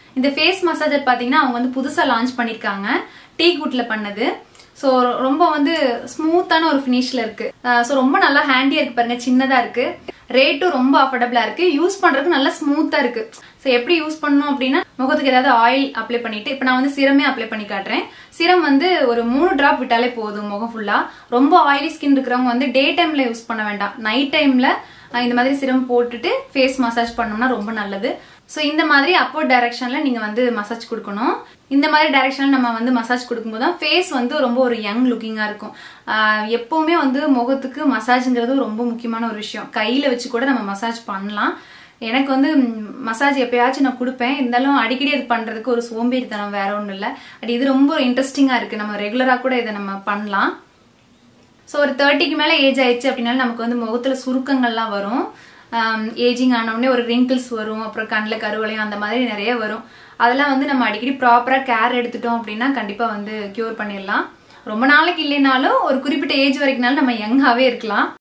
இந்த face massager பாத்தீங்கன்னா அவங்க வந்து புதுசா லான்ச் பண்ணிருக்காங்க டீ குட்ல பண்ணது ஸோ ரொம்ப வந்து ஸ்மூத்தான ஒரு ஃபினிஷ்ல இருக்கு ஸோ ரொம்ப நல்லா ஹேண்டியா இருக்கு பாருங்க சின்னதா இருக்கு ரேட்டும் ரொம்ப அஃபோர்டபுளா இருக்கு யூஸ் பண்றதுக்கு நல்லா ஸ்மூத்தா இருக்கு ஸோ எப்படி யூஸ் பண்ணணும் அப்படின்னா முகத்துக்கு ஏதாவது ஆயில் அப்ளை பண்ணிட்டு இப்போ நான் வந்து சிரமே அப்ளை பண்ணி காட்டுறேன் சிரம் வந்து ஒரு மூணு டிராப் விட்டாலே போதும் முகம் ஃபுல்லா ரொம்ப ஆயிலி ஸ்கின் இருக்கிறவங்க வந்து டே டைம்ல யூஸ் பண்ண வேண்டாம் நைட் டைம்ல இந்த மாதிரி சிரம் போட்டுட்டு ஃபேஸ் மசாஜ் பண்ணோம்னா ரொம்ப நல்லது ஸோ இந்த மாதிரி அப்போர்ட் டைரக்ஷன்ல நீங்க வந்து மசாஜ் கொடுக்கணும் இந்த மாதிரி டைரக்ஷன்ல நம்ம வந்து மசாஜ் கொடுக்கும்போது தான் ஃபேஸ் வந்து ரொம்ப ஒரு யங் லுக்கிங்கா இருக்கும் ஆஹ் எப்பவுமே வந்து முகத்துக்கு மசாஜ்ங்கிறது ரொம்ப முக்கியமான ஒரு விஷயம் கையில வச்சு கூட நம்ம மசாஜ் பண்ணலாம் எனக்கு வந்து மசாஜ் எப்பயாச்சும் நான் கொடுப்பேன் இருந்தாலும் அடிக்கடி அது பண்றதுக்கு ஒரு சோம்பேறித்தனம் வேற ஒன்றும் இல்லை பட் இது ரொம்ப இன்ட்ரெஸ்டிங்கா இருக்கு நம்ம ரெகுலரா கூட இதை நம்ம பண்ணலாம் ஸோ ஒரு தேர்ட்டிக்கு மேலே ஏஜ் ஆயிடுச்சு அப்படின்னாலும் நமக்கு வந்து முகத்துல சுருக்கங்கள்லாம் வரும் ஏஜிங் ஆன உடனே ஒரு ரிங்கிள்ஸ் வரும் அப்புறம் கண்ணில் கருவளையம் அந்த மாதிரி நிறைய வரும் அதெல்லாம் வந்து நம்ம அடிக்கடி ப்ராப்பராக கேர் எடுத்துட்டோம் அப்படின்னா கண்டிப்பாக வந்து க்யூர் பண்ணிடலாம் ரொம்ப நாளைக்கு இல்லைனாலும் ஒரு குறிப்பிட்ட ஏஜ் வரைக்கும்னாலும் நம்ம யங்காவே இருக்கலாம்